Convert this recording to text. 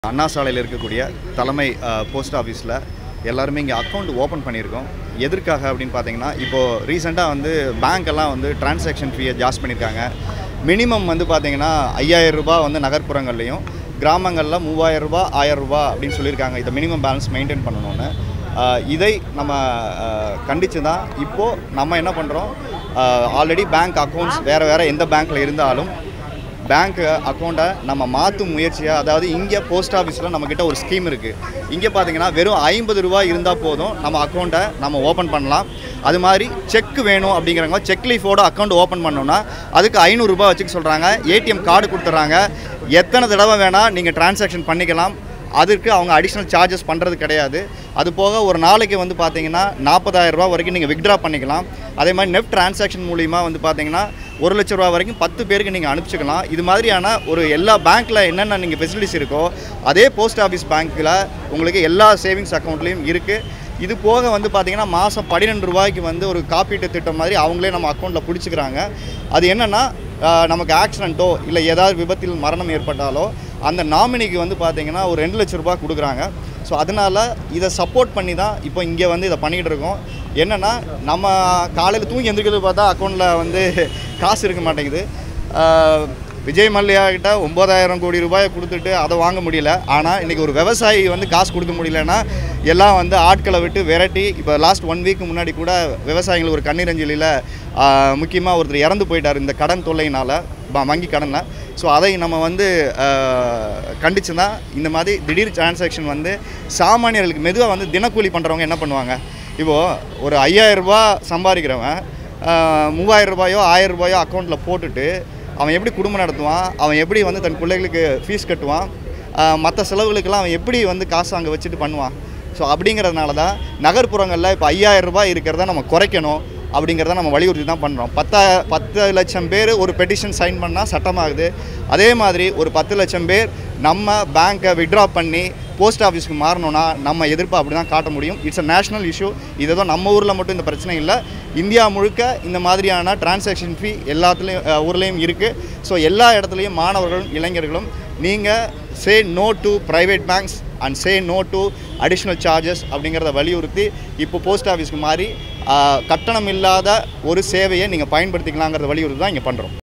அண்ணா சாலையில் இருக்கக்கூடிய தலைமை போஸ்ட் ஆஃபீஸில் எல்லாருமே இங்கே அக்கௌண்ட் ஓப்பன் பண்ணியிருக்கோம் எதற்காக அப்படின்னு பார்த்தீங்கன்னா இப்போது ரீசெண்டாக வந்து பேங்க் எல்லாம் வந்து டிரான்சாக்ஷன் ஃபீயை ஜாஸ்தி பண்ணியிருக்காங்க மினிமம் வந்து பார்த்தீங்கன்னா ஐயாயிரம் ரூபாய் வந்து நகர்ப்புறங்கள்லையும் கிராமங்களில் மூவாயிரம் ரூபாய் ஆயிரம் ரூபாய் அப்படின்னு சொல்லியிருக்காங்க இதை மினிமம் பேலன்ஸ் மெயின்டைன் பண்ணணும்னு ஆஹ் இதை நம்ம கண்டித்து தான் இப்போது நம்ம என்ன பண்ணுறோம் ஆல்ரெடி பேங்க் அக்கௌண்ட்ஸ் வேறு வேறு எந்த பேங்க்கில் இருந்தாலும் பேங்க் அக்கௌண்ட்டை நம்ம மாற்றும் முயற்சியாக அதாவது இங்கே போஸ்ட் ஆஃபீஸில் நம்மக்கிட்ட ஒரு ஸ்கீம் இருக்குது இங்கே பார்த்தீங்கன்னா வெறும் ஐம்பது ரூபாய் இருந்தால் போதும் நம்ம அக்கௌண்ட்டை நம்ம ஓப்பன் பண்ணலாம் அது மாதிரி செக் வேணும் அப்படிங்கிறவங்க செக் லீஃபோட அக்கௌண்ட் ஓப்பன் பண்ணோன்னா அதுக்கு ஐநூறுரூபா வச்சுக்க சொல்கிறாங்க ஏடிஎம் கார்டு கொடுத்துட்றாங்க எத்தனை தடவை வேணால் நீங்கள் டிரான்சாக்ஷன் பண்ணிக்கலாம் அதுக்கு அவங்க அடிஷ்னல் சார்ஜஸ் பண்ணுறது கிடையாது அது போக ஒரு நாளைக்கு வந்து பார்த்தீங்கன்னா நாற்பதாயிரம் ரூபா வரைக்கும் நீங்கள் வித்ட்ரா பண்ணிக்கலாம் அதே மாதிரி நெஃப்ட் டிரான்சாக்ஷன் மூலிமா வந்து பார்த்தீங்கன்னா ஒரு லட்ச ரூபா வரைக்கும் பத்து பேருக்கு நீங்கள் அனுப்பிச்சிக்கலாம் இது மாதிரியான ஒரு எல்லா பேங்க்கில் என்னென்ன நீங்கள் ஃபெசிலிட்டிஸ் இருக்கோ அதே போஸ்ட் ஆஃபீஸ் பேங்க்கில் உங்களுக்கு எல்லா சேவிங்ஸ் அக்கௌண்ட்லேயும் இருக்குது இது போக வந்து பார்த்தீங்கன்னா மாதம் பன்னிரெண்டு ரூபாய்க்கு வந்து ஒரு காப்பீட்டு திட்டம் மாதிரி அவங்களே நம்ம அக்கௌண்ட்டில் பிடிச்சிக்கிறாங்க அது என்னென்னா நமக்கு ஆக்சிடென்ட்டோ இல்லை ஏதாவது விபத்தில் மரணம் ஏற்பட்டாலோ அந்த நாமினிக்கு வந்து பார்த்தீங்கன்னா ஒரு ரெண்டு லட்ச ரூபாய் கொடுக்குறாங்க ஸோ அதனால் இதை சப்போர்ட் பண்ணி தான் இப்போ இங்கே வந்து இதை பண்ணிக்கிட்டு இருக்கோம் என்னென்னா நம்ம காலையில் தூங்கி எந்திரிக்கிறது பார்த்தா அக்கௌண்ட்டில் வந்து காசு இருக்க மாட்டேங்குது ஆஹ் விஜய் மல்லையா கிட்ட ஒம்பதாயிரம் கோடி ரூபாயை கொடுத்துட்டு அதை வாங்க முடியல ஆனால் இன்றைக்கி ஒரு விவசாயி வந்து காசு கொடுக்க முடியலன்னா எல்லாம் வந்து ஆட்களை விட்டு விரட்டி இப்போ லாஸ்ட் ஒன் வீக் முன்னாடி கூட விவசாயிகள் ஒரு கண்ணீரஞ்சலியில் முக்கியமாக ஒருத்தர் இறந்து போயிட்டார் இந்த கடன் தொல்லையினால் வங்கி கடனில் ஸோ அதை நம்ம வந்து கண்டிச்சு தான் இந்த மாதிரி திடீர் டிரான்சாக்ஷன் வந்து சாமானியர்களுக்கு மெதுவாக வந்து தினக்கூலி பண்ணுறவங்க என்ன பண்ணுவாங்க இப்போது ஒரு ஐயாயிரம் ரூபாய் சம்பாதிக்கிறவன் மூவாயிரம் ரூபாயோ ஆயிரம் ரூபாயோ அக்கௌண்ட்டில் போட்டுட்டு அவன் எப்படி குடும்பம் நடத்துவான் அவன் எப்படி வந்து தன் பிள்ளைகளுக்கு ஃபீஸ் கட்டுவான் மற்ற செலவுகளுக்கெல்லாம் அவன் எப்படி வந்து காசு அங்கே வச்சுட்டு பண்ணுவான் ஸோ அப்படிங்கிறதுனால தான் நகர்ப்புறங்களில் இப்போ ஐயாயிரம் ரூபாய் இருக்கிறத நம்ம குறைக்கணும் அப்படிங்கிறத நம்ம வலியுறுத்தி தான் பண்ணுறோம் பத்தா பத்து லட்சம் பேர் ஒரு பெட்டிஷன் சைன் பண்ணால் சட்டமாகுது அதே மாதிரி ஒரு பத்து லட்சம் பேர் நம்ம பேங்க்கை விட்ரா பண்ணி போஸ்ட் ஆஃபீஸ்க்கு மாறணும்னா நம்ம எதிர்ப்பு அப்படி தான் காட்ட முடியும் இட்ஸ் அ நேஷனல் இஷ்யூ இது ஏதோ நம்ம ஊரில் மட்டும் இந்த பிரச்சனை இல்லை இந்தியா முழுக்க இந்த மாதிரியான டிரான்சாக்ஷன் ஃபீ எல்லாத்துலேயும் ஊர்லேயும் இருக்குது ஸோ எல்லா இடத்துலையும் மாணவர்களும் இளைஞர்களும் நீங்கள் say no to private banks and say no to additional charges அப்படிங்கிறத வலியுறுத்தி இப்போ போஸ்ட் ஆஃபீஸ்க்கு மாறி கட்டணம் இல்லாத ஒரு சேவையை நீங்கள் பயன்படுத்திக்கலாங்கிறத வலியுறுத்தி தான் இங்கே பண்ணுறோம்